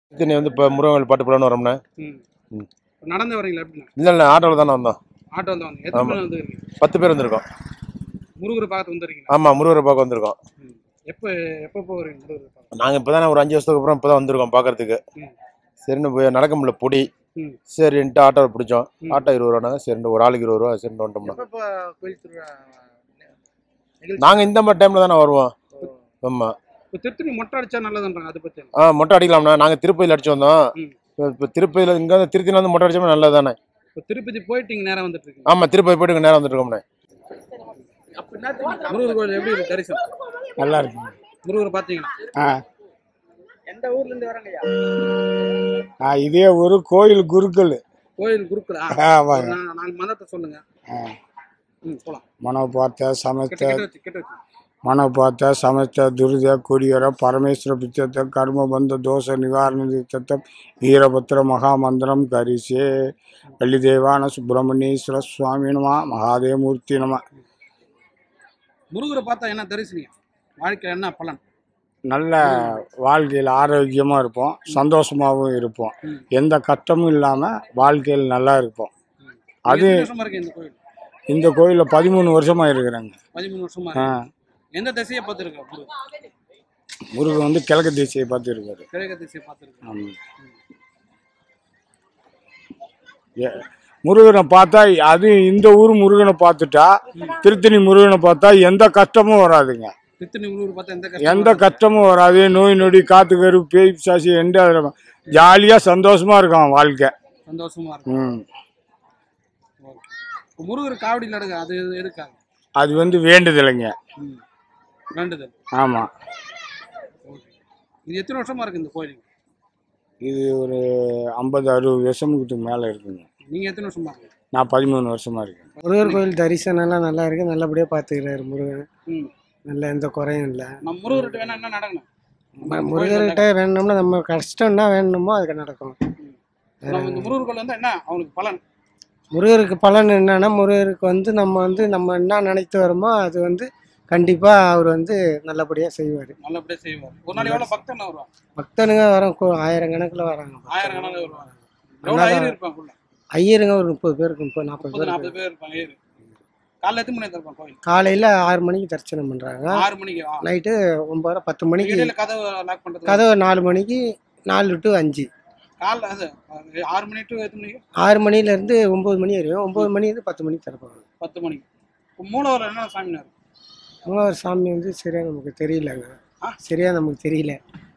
திருத்தணி வந்து இப்போ முருகன் பாட்டு போடணும் வரோம்ண்ணே ம் ம். நடந்து வரீங்களா எப்படிண்ணா இல்லை இல்லை ஆட்டோவில் தானே வந்தோம் ஆட்டோ வந்து வாங்க எத்தனை ஆமா. பேர் வந்துருக்கீங்க பத்து பேர் வந்திருக்கோம் முருகரை பார்த்து வந்துருக்கீங்களா ஆமாம் முருகரை பார்க்க வந்திருக்கோம் ம் எப்போ எப்போ போகிறீங்க முருகரை பார்க்க நாங்கள் இப்போ தானே ஒரு அஞ்சு வருஷத்துக்கு அப்புறம் இப்போ தான் வந்திருக்கோம் பார்க்கறதுக்கு ம். சரின்னு போய் நடக்க முடியல பொடி ம். சரின்ட்டு ஆட்டோவை பிடிச்சோம் ம். ஆட்டோ இருபது ரூபாங்க சரின்ட்டு ஒரு ஆளுக்கு இருபது ரூபா சரின்ட்டு வந்துட்டோம்னா எப்போ கோயில் திருவிழா நிகழ்ச்சி நாங்கள் இந்த மாதிரி டைமில் தானே வருவோம் ஆமாம் இப்போ திருத்தணி மொட்டை அடிச்சா நல்லதுன்றாங்க அதை பற்றி ஆ மொட்டை அடிக்கலாம்ண்ணா நாங்கள் திருப்பதியில் அடிச்சு வந்தோம் ம். இப்போ திருப்பதியில் இங்கே வந்து திருத்தியில் வந்து மொட்டை அடிச்சோம்னா நல்லது தானே இப்போ திருப்பதி போயிட்டு இங்கே நேரம் வந்துட்டு இருக்கீங்க ஆமாம் திருப்பதி போயிட்டு இங்க நேரம் வந்துருக்கோம்ண்ணே முருகர் கோயில் எப்படி இருக்கு தரிசனம் நல்லா இருக்கு முருகரை பார்த்தீங்களா ஆ எந்த ஊர்ல இருந்து வரங்கய்யா ஆ இதே ஒரு கோயில் குருக்கள் கோயில் குருக்களா ஆமாங்க நா- நாலு மதத்தை சொல்லுங்க ஆ. ம் போலாம் மனோபாத்த கிட்ட சமஸ்த கிட்ட வச்சு கிட்ட வச்சு ಮನೋಪಾತ ಸಮಸ್ತ ದುರಿತ ಕೊಡಿಯರ ಪರಮೇಶ್ವರ ಪಿಚ್ಚತ ಕರ್ಮಬಂಧ ದೋಷ ನಿವಾರಣೆ ಚಿತ್ತ ವೀರಭದ್ರ ಮಹಾಮಂತ್ರಂ ಕರಿಸೆ ಪಳ್ಳಿದೇವಾನ ಸುಬ್ರಹ್ಮಣ್ಯೇಶ್ವರ ಸ್ವಾಮಿ ನಮ ಮಹಾದೇವಮೂರ್ತಿ ನಮ முருகரை பார்த்தா என்ன தரிசனியம் வாழ்க்கையில் என்ன பலன் நல்ல வாழ்க்கையில் ஆரோக்கியமாக இருப்போம் சந்தோஷமாகவும் இருப்போம் ம். எந்த கஷ்டமும் இல்லாமல் வாழ்க்கையில் நல்லா இருப்போம் அது எத்தனை வருஷமா இருக்கு இந்த கோயில் இந்த கோயிலில் பதிமூணு வருஷமாக இருக்கிறாங்க பதிமூணு வருஷமா ஆ இருக்கு. எந்த திசையை பார்த்துருக்க முருகன் முருகன் வந்து கிழக்கு திசையை பார்த்து இருக்காரு கிழக்கு திசையை பார்த்துருக்க ஆமாம். ஏ- முருகனை பார்த்தா அது இந்த ஊர் முருகனை பார்த்துட்டா திருத்தணி முருகனை பார்த்தா எந்த கஷ்டமும் வராதுங்க திருத்தணி முருகர் பார்த்தா எந்த எந்த கஷ்டம் கஷ்டமும் வராது நோய் நொடி காத்து கரு பேய் சாசி எந்த ஜாலியாக சந்தோஷமா இருக்கான் வாழ்க்கை சந்தோஷமா இருக்கும் ம் ஓகே இப்போ முருகர் காவடியில் எடுக்க அது எதுக்காக அது வந்து வேண்டுதலைங்க ம் வேண்டுதல் ஆமாம் ஓகே இது எத்தனை வருஷமா இருக்கு இந்த கோயில் இது ஒரு ஐம்பது அறுபது வருஷமுக்கு மேலே இருக்குங்க நீங்க எத்தனை வருஷமா இருக்கு நான் பதிமூணு வருஷமா இருக்கேன் முருகர் கோயில் தரிசனம்லாம் நல்லா இருக்கு நல்லபடியாக பார்த்துக்கிறாரு முருகன் ம் நல்ல எந்த குறையும் இல்லை நம்ம முருகர்கிட்ட வேணா என்ன நடக்கணும் நம்ம முருகர்கிட்ட வேணும்னா நம்ம கஷ்டம் என்ன வேணுமோ அதுக்கு நடக்கும் நம்ம இந்த முருகர் கோயில் வந்து என்ன அவனுக்கு பலன் முருகருக்கு பலன் என்னன்னா முருகருக்கு வந்து நம்ம வந்து நம்ம என்ன நினைத்து வரோமோ அது வந்து கண்டிப்பாக அவர் வந்து நல்லபடியாக செய்வார் நல்லபடியா செய்வார் ஒரு நாள் எவ்வளவு பக்தன் வருவான் பக்தனுங்க வரோம் ஆயிரம் கணக்கில் வராங்க ஆயிரம் கணக்கில் வருவாங்க எவ்வளவு ஐயர் இருப்பாங்க உள்ள ஐயருங்க ஒரு முப்பது பேருக்கு முப்பது நாற்பது முப்பது பேர் நாற்பது பேர் இருப்பாங்க ஐயர் காலைல எத்தனை மணி இருப்பான் கோயில் காலையில் ஆறு மணிக்கு தரிசனம் பண்ணுறாங்க ஆறு மணிக்கு ஆ. நைட்டு ஒம்பது பத்து மணிக்கு இடையில கதவு லாக் பண்றது கதவு நாலு மணிக்கு நாலு டு அஞ்சு காலைல அது அது ஆறு மணி டு எத்தனை மணிக்கு ஆறு மணிலேருந்து ஒம்பது மணி வரையும் ஒம்பது மணிலேருந்து பத்து மணிக்கு திறப்பாங்க பத்து மணிக்கு இப்போ மூலவர் என்ன சாமினார் மூணாவது சாமி வந்து சரியாக நமக்கு தெரியலங்க ஆ? சரியாக நமக்கு தெரியல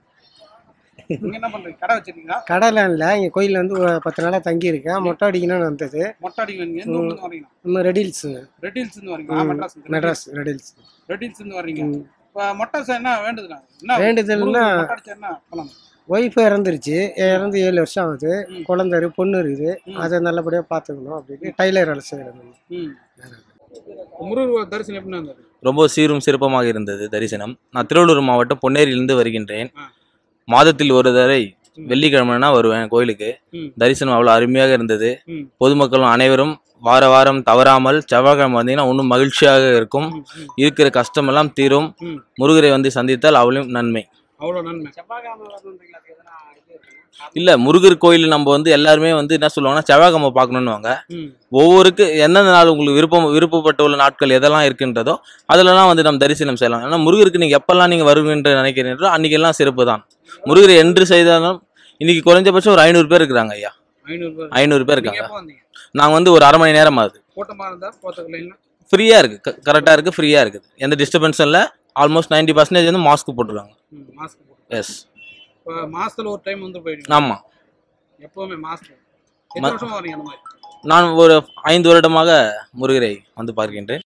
நீங்க என்ன பண்றீங்க கடை வச்சிருக்கீங்களா கடைலாம் இல்லை இங்கே கோயிலில் வந்து ஒரு பத்து நாளாக தங்கியிருக்கேன் மொட்டை அடிக்கணும்னு வந்தது மொட்டை அடிக்க நீங்க எந்த ஊர்ல இருந்து வரீங்க நம்ம ரெடில்ஸுங்க ரெட் ஹில்ஸ் இருந்து வரீங்க ஆ, ம். மெட்ராஸ் இருந்து. மெட்ராஸ் ரெடில்ஸ் ரெட் ஹில்ஸ் இருந்து வரீங்க ம். இப்போ மொட்டை சார் என்ன வேண்டுதுண்ணா என்ன வேண்டுதல்னா முருகர் மொட்டை அடிச்சா என்ன பலன் ஒய்ஃப் இறந்துருச்சு இறந்து ஏழு வருஷம் ஆகுது ம். குழந்தை இருக்கு, பொண்ணு இருக்குது ம். அதை நல்லபடியாக பார்த்துக்கணும் அப்படின்னு டைலர் வேலை செய்யணும் ம் முருகர் தரிசனம் எப்படி இருந்தது ரொம்ப சீரும் சிறப்பமாக இருந்தது தரிசனம் நான் திருவள்ளூர் மாவட்டம் பொன்னேரியிலிருந்து வருகின்றேன் ஆ. மாதத்தில் ஒரு தடவை வெள்ளிக்கிழமைனா வருவேன் கோயிலுக்கு ம். தரிசனம் அவ்வளோ அருமையாக இருந்தது ம். பொதுமக்களும் அனைவரும் வார வாரம் தவறாமல் செவ்வாய்க்கிழமை வந்தீங்கன்னா இன்னும் மகிழ்ச்சியாக இருக்கும் ம், ம், இருக்கிற கஷ்டமெல்லாம் தீரும் ம். முருகரை வந்து சந்தித்தால் அவளும் நன்மை அவ்வளோ நன்மை இல்ல முருகர் கோயில் நம்ம வந்து எல்லாருமே வந்து என்ன சொல்லுவாங்கன்னா செவ்வாய்க்கிழமை பார்க்கணுன்னுவாங்க ம் ஒவ்வொருக்கு எந்தெந்த நாள் உங்களுக்கு விருப்பம் விருப்பப்பட்ட உள்ள நாட்கள் எதெல்லாம் இருக்கின்றதோ அதிலலாம் வந்து நம்ம தரிசனம் செய்யலாம் ஏன்னா முருகருக்கு நீங்கள் எப்பெல்லாம் நீங்கள் வருவீன்ற நினைக்கிறீங்களோ அன்றைக்கெல்லாம் சிறப்பு தான் முருகர் என்று செய்தாலும் இன்னைக்கு குறைஞ்சபட்சம் ஒரு ஐநூறு பேர் இருக்கிறாங்க ஐயா ஐநூறு பேர் ஐநூறு பேர் நீங்க இருக்காங்க எப்போ வந்தீங்க நாங்கள் வந்து ஒரு அரை மணி நேரம் ஆகுது கூட்டமா இருந்தா போத்துக்கலைன்னா ஃப்ரீயாக இருக்குது கரெக்டாக இருக்குது ஃப்ரீயாக இருக்குது எந்த டிஸ்டர்பன்ஸும் இல்லை ஆல்மோஸ்ட் நைன்டி பர்சன்டேஜ் வந்து மாஸ்க் போட்டுருக்காங்க ம் மாஸ்க் போட்டு எஸ் இப்போ மாசத்துல ஒரு டைம் வந்து போயிடுங்க ஆமாம் எப்பவுமே மாஸ்க் எத்தனை ம- வருஷமா வரீங்க அந்த மாதிரி நான் ஒரு ஐந்து வருடமாக முருகரை வந்து பார்க்கின்றேன்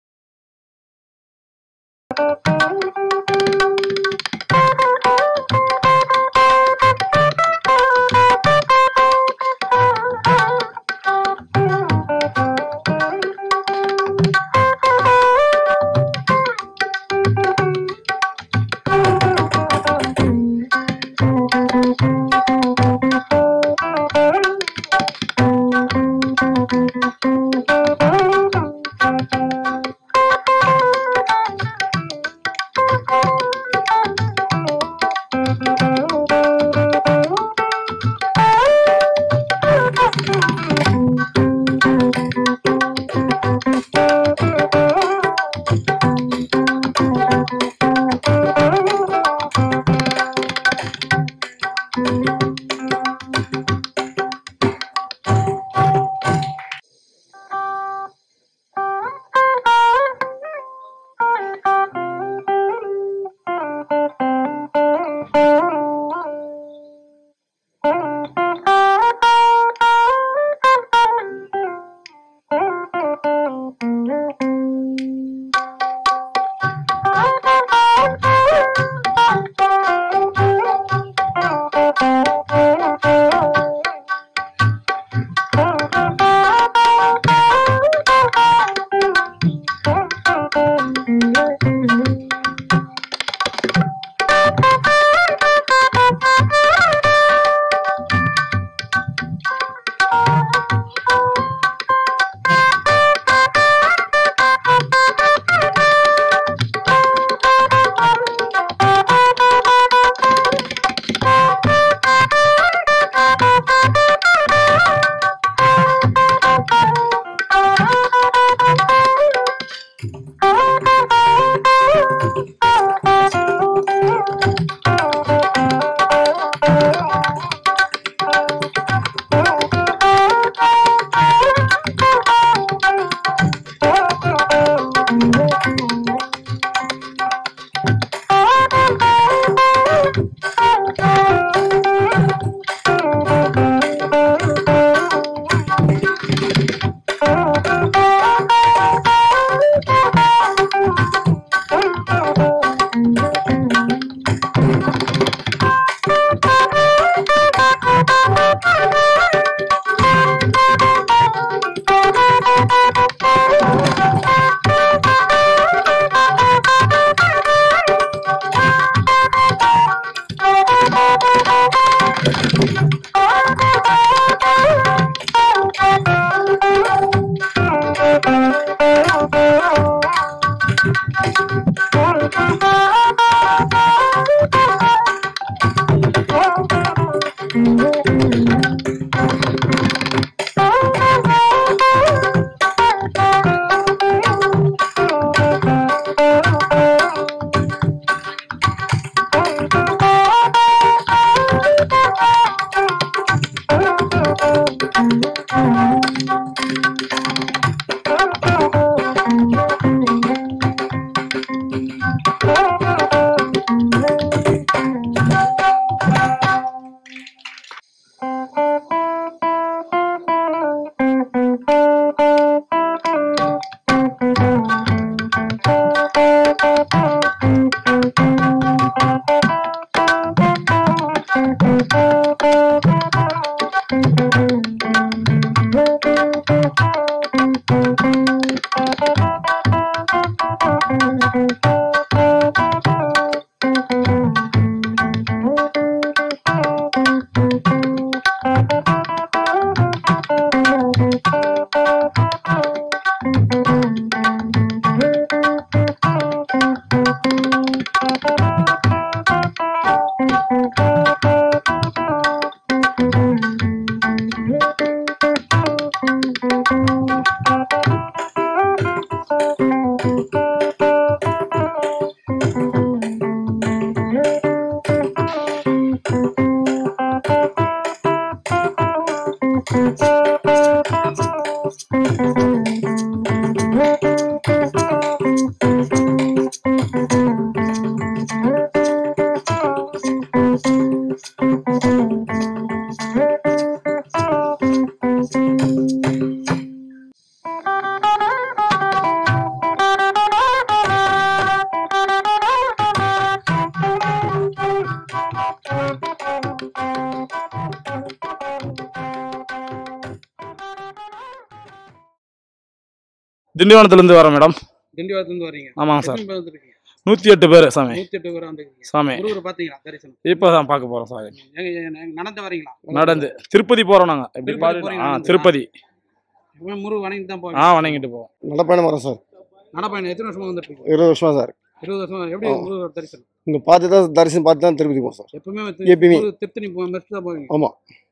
திண்டிவனத்துலேருந்து வரோம் மேடம் திண்டிவனத்துலேருந்து வரீங்க ஆமாங்க சார் எத்தனை பேர் வந்திருக்கீங்க நூற்றி எட்டு பேர் சாமி நூத்தி எட்டு பேர் வந்திருக்கீங்க சாமி முருகரை பாத்தீங்களா தரிசனம் இப்போ தான் பார்க்க போகிறோம் சாமி எங்க எங்க- எங்க நடந்து வரீங்களா நடந்து திருப்பதி போகிறோம் நாங்கள் எப்படி திருப்பதி பாரு போறீங்க ஆ நடந்து. திருப்பதி எப்பவுமே முருகன் வணங்கி தான் ஆ போவீங்க வணங்கிட்டு போவோம் நடப்பயணம் வரோம் சார் நடப்பயணம் எத்தனை வருஷமா வந்துட்டு இருக்கீங்க இருபது வருஷமா சார் இருபது வருஷமா எப்படி ஆ. முருகர் தரிசனம் இங்கே பார்த்து தான் தரிசனம் பார்த்து தான் திருப்பதி போவோம் சார் எப்பவுமே எப்பயுமே. முருகர் திருத்தணி போ மெஸ்ட் தான் போவீங்க ஆமாம்